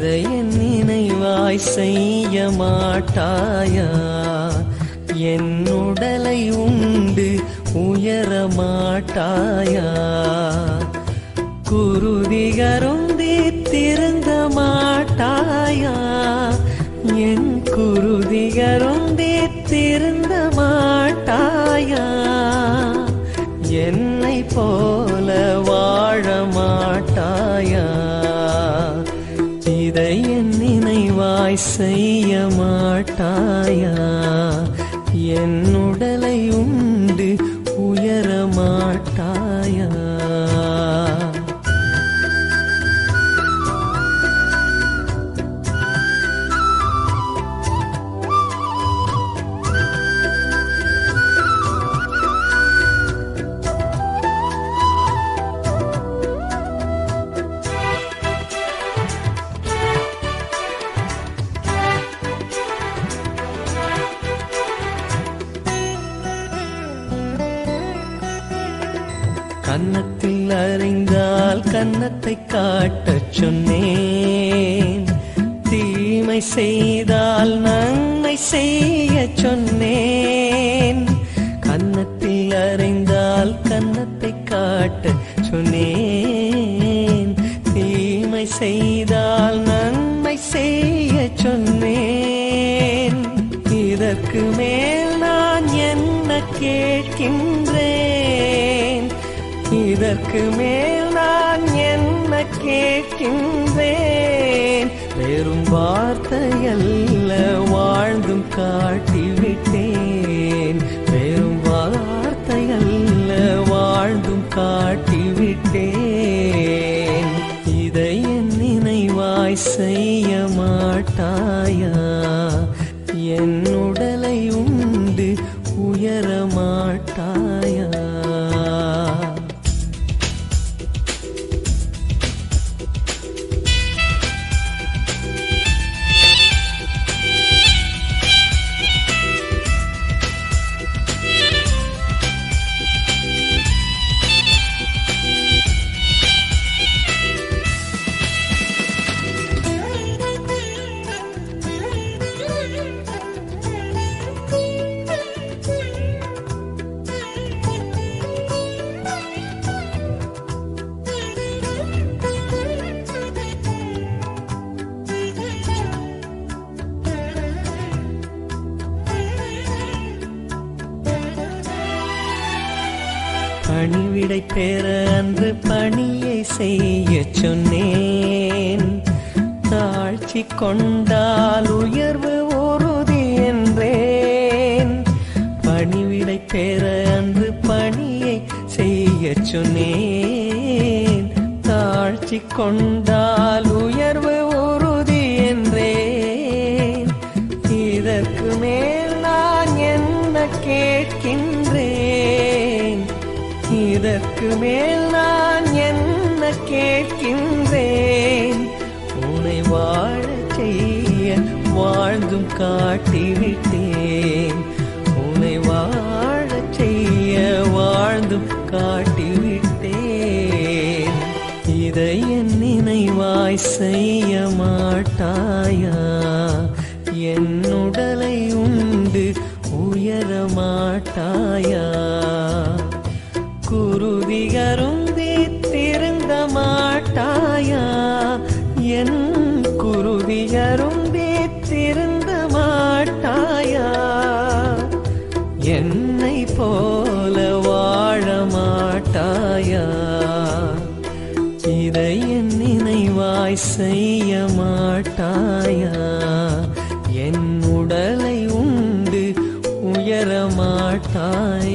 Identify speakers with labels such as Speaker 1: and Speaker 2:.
Speaker 1: இதை என் நினைவாய் செய்ய மாட்டாயா என் உடலை உண்டு உயர மாட்டாயா குருதிகருந்தி திருந்த மாட்டாயா என் குருதிகருந்தி திருந்த மாட்டாயா என்னை போல வாழ மாட்டாயா இதை என் நினைவாய் செய்ய மாட்டாயா என் உடலை உண்டு உயர மாட்டாயா கன்னத்தில் அறிந்தால் கன்னத்தை காட்டச் சொன்னேன் தீமை செய்தால் நன்மை செய்ய சொன்னேன் கன்னத்தில் அறிந்தால் கன்னத்தை காட்டச் சொன்னேன் தீமை செய்தால் நன்மை செய்ய சொன்னேன் இதற்கு மேல் நான் என்ன கேட்கின்றேன் இதற்கு மேல் நான் என்ன கேட்கின்றேன் வெறும் வார்த்தையல்ல வாழ்ந்தும் காட்டிவிட்டேன் வெறும் வார்த்தையல்ல வாழ்ந்தும் காட்டிவிட்டேன் இதை என் நினைவாய் செய்ய மாட்டாயா என் உடலை உண்டு உயர மாட்டாயா பணிவிடை பெற அன்று பணியை செய்ய சொன்னேன் தாழ்ச்சி கொண்டால் உயர்வு உறுதி என்றேன் பணிவிடை பெற அன்று பணியை செய்ய சொன்னேன் தாழ்ச்சி கொண்டால் உயர்வு உறுதி என்றேன் இதற்கு மேல் நான் என்ன கேட்கின்றேன் இதற்கு மேல் நான் என்ன கேட்கின்றேன் உன்னை வாழச் செய்ய வாழ்ந்தும் காட்டிவிட்டேன் உன்னை வாழச் செய்ய வாழ்ந்தும் காட்டிவிட்டேன் இதை என் நினைவாய் செய்ய மாட்டாயா என் உடலை உண்டு உயர மாட்டாயா குருதிகருந்தி திருந்த மாட்டாயா என் குருதிகருந்தி திருந்த மாட்டாயா என்னை போல வாழ மாட்டாயா இதை என் நினைவாய் செய்ய மாட்டாயா என் உடலை உண்டு உயர மாட்டாயா